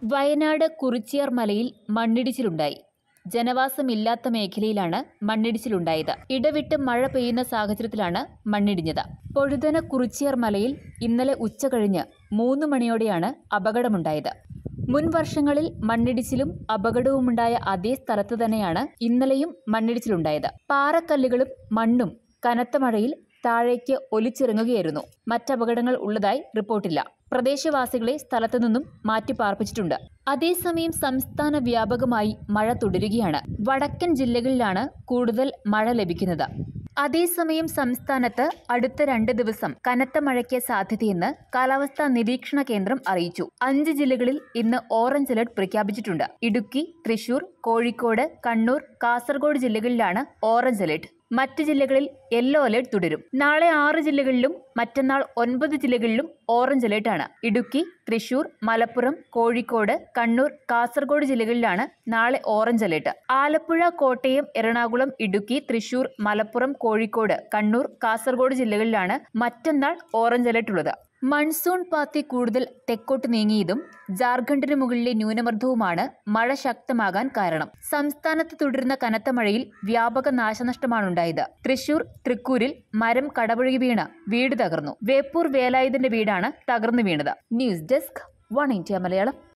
വയനാട് കുറിച്ചിയാർ മലയിൽ മണ്ണിടിച്ചിലുണ്ടായി ജനവാസമില്ലാത്ത മേഖലയിലാണ് മണ്ണിടിച്ചിലുണ്ടായത് ഇടവിട്ട് മഴ പെയ്യുന്ന സാഹചര്യത്തിലാണ് മണ്ണിടിഞ്ഞത് പൊഴുതന കുറിച്ചിയാർ മലയിൽ ഇന്നലെ ഉച്ച കഴിഞ്ഞ് മൂന്ന് മണിയോടെയാണ് അപകടമുണ്ടായത് മുൻ വർഷങ്ങളിൽ മണ്ണിടിച്ചിലും അപകടവുമുണ്ടായ അതേ സ്ഥലത്ത് തന്നെയാണ് ഇന്നലെയും മണ്ണിടിച്ചിലുണ്ടായത് പാറക്കല്ലുകളും മണ്ണും കനത്ത മഴയിൽ താഴേക്ക് ഒലിച്ചിറങ്ങുകയായിരുന്നു മറ്റപകടങ്ങൾ ഉള്ളതായി റിപ്പോർട്ടില്ല പ്രദേശവാസികളെ സ്ഥലത്തു നിന്നും മാറ്റിപ്പാർപ്പിച്ചിട്ടുണ്ട് അതേസമയം സംസ്ഥാന വ്യാപകമായി മഴ തുടരുകയാണ് വടക്കൻ ജില്ലകളിലാണ് കൂടുതൽ മഴ ലഭിക്കുന്നത് അതേസമയം സംസ്ഥാനത്ത് അടുത്ത രണ്ട് ദിവസം കനത്ത മഴയ്ക്ക് സാധ്യതയെന്ന് കാലാവസ്ഥാ നിരീക്ഷണ കേന്ദ്രം അറിയിച്ചു അഞ്ച് ജില്ലകളിൽ ഇന്ന് ഓറഞ്ച് അലർട്ട് പ്രഖ്യാപിച്ചിട്ടുണ്ട് ഇടുക്കി തൃശൂർ കോഴിക്കോട് കണ്ണൂർ കാസർഗോഡ് ജില്ലകളിലാണ് ഓറഞ്ച് അലർട്ട് മറ്റ് ജില്ലകളിൽ യെല്ലോ അലർട്ട് തുടരും നാളെ ആറ് ജില്ലകളിലും മറ്റന്നാൾ ഒൻപത് ജില്ലകളിലും ഓറഞ്ച് അലർട്ടാണ് ഇടുക്കി തൃശൂർ മലപ്പുറം കോഴിക്കോട് കണ്ണൂർ കാസർഗോഡ് ജില്ലകളിലാണ് നാളെ ഓറഞ്ച് അലർട്ട് ആലപ്പുഴ കോട്ടയം എറണാകുളം ഇടുക്കി തൃശൂർ മലപ്പുറം കോഴിക്കോട് കണ്ണൂർ കാസർഗോഡ് ജില്ലകളിലാണ് മറ്റന്നാൾ ഓറഞ്ച് അലർട്ട് ഉള്ളത് മൺസൂൺ പാത്തി കൂടുതൽ തെക്കോട്ട് നീങ്ങിയതും ജാർഖണ്ഡിന് മുകളിലെ ന്യൂനമർദ്ദവുമാണ് മഴ ശക്തമാകാൻ കാരണം സംസ്ഥാനത്ത് തുടരുന്ന കനത്ത മഴയിൽ വ്യാപക നാശനഷ്ടമാണുണ്ടായത് തൃശൂർ തൃക്കൂരിൽ മരം കടപുഴകി വീണ് വീട് തകർന്നു വേപ്പൂർ വേലായുധന്റെ വീടാണ് തകർന്നു വീണത് news desk one India Malayalam